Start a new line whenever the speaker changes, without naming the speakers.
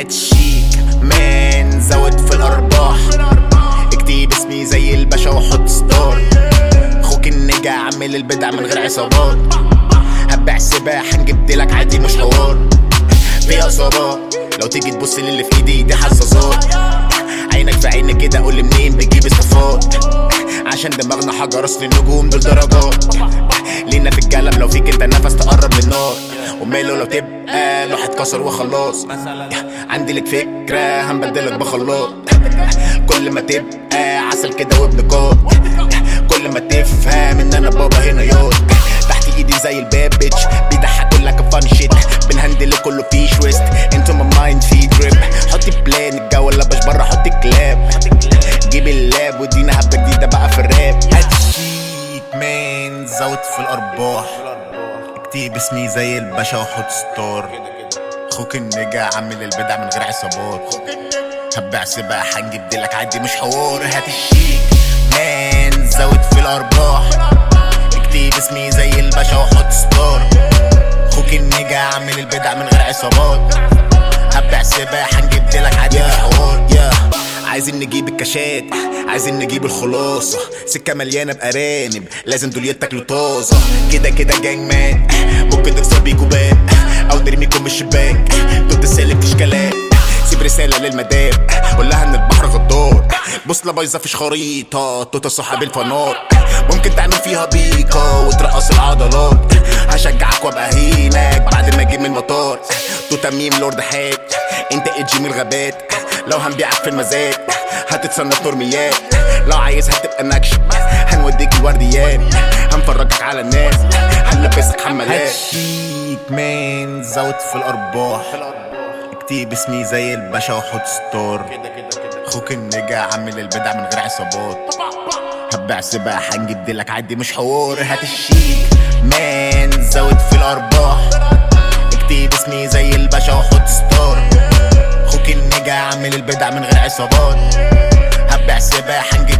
هات الشيك مان زود في الارباح اكتب اسمي زي الباشا وحط ستار اخوك النجا عامل البدع من غير عصابات هبيع سباح نجيب لك عادي مش حوار في اصابات لو تيجي تبص للي في ايدي دي حساسات عينك في عيني كده قول لي منين بتجيب الصفات عشان دماغنا حجر اصل النجوم دول درجات لينا في الكلام لو فيك انت نفس تقرب للنار وماله لو تبقى لوح اتكسر وخلاص عندي لك فكرة هنبدلك بخلاط كل ما تبقى عسل كده وابنكات كل ما تفهم ان انا بابا هنا ياض تحت ايدي زي الباب بيتش بيضحكوا لك فان شيت بنهندل كله في شويست انتو ما مايند في دريب حطي بلان الجو ولا باش بره حطي كلاب جيب اللاب ودينا هبه جديده بقى في الراب هات الشيك مان زود في الارباح اكتب اسمي زي الباشا وحط ستار اخوك النجا عامل البدع من غير عصابات هبيع سباح هنجيب لك عادي مش حوار هات الشيك مان زود في الارباح اكتب اسمي زي الباشا وحط ستار اخوك النجا عامل البدع من غير عصابات هبيع سباح هنجيب لك عادي مش حوار yeah. عايزين نجيب الكاشات عايزين نجيب الخلاصة سكة مليانة بأرانب لازم دول يتاكلوا طازة كده كده جانج مان ممكن تكسر بيكوا باب أو نرميكم من الشباك ضد السالك مفيش كلام سيب رسالة للمدام قول لها إن البحر غدار بوصلة بايظة فيش خريطة توتا صاحب الفنار ممكن تعمل فيها بيكا وترقص العضلات هشجعك وابقى هينك بعد ما اجي من المطار توتا ميم لورد حات انت ايجي من الغابات لو هنبيعك في المزاد هتتصنف ترميات لو عايزها تبقى نكش هنوديك الورديات هنفرجك على الناس هنلبسك حمالات شيك مان زود في الارباح اكتب اسمي زي الباشا وحط ستار اخوك النجا عامل البدع من غير عصابات هبيع سباح هنجيب لك عادي مش حوار هات الشيك مان زود في الارباح اكتب اسمي زي الباشا وحط ستار اخوك النجا عامل البدع من غير عصابات هبيع سباح هنجيب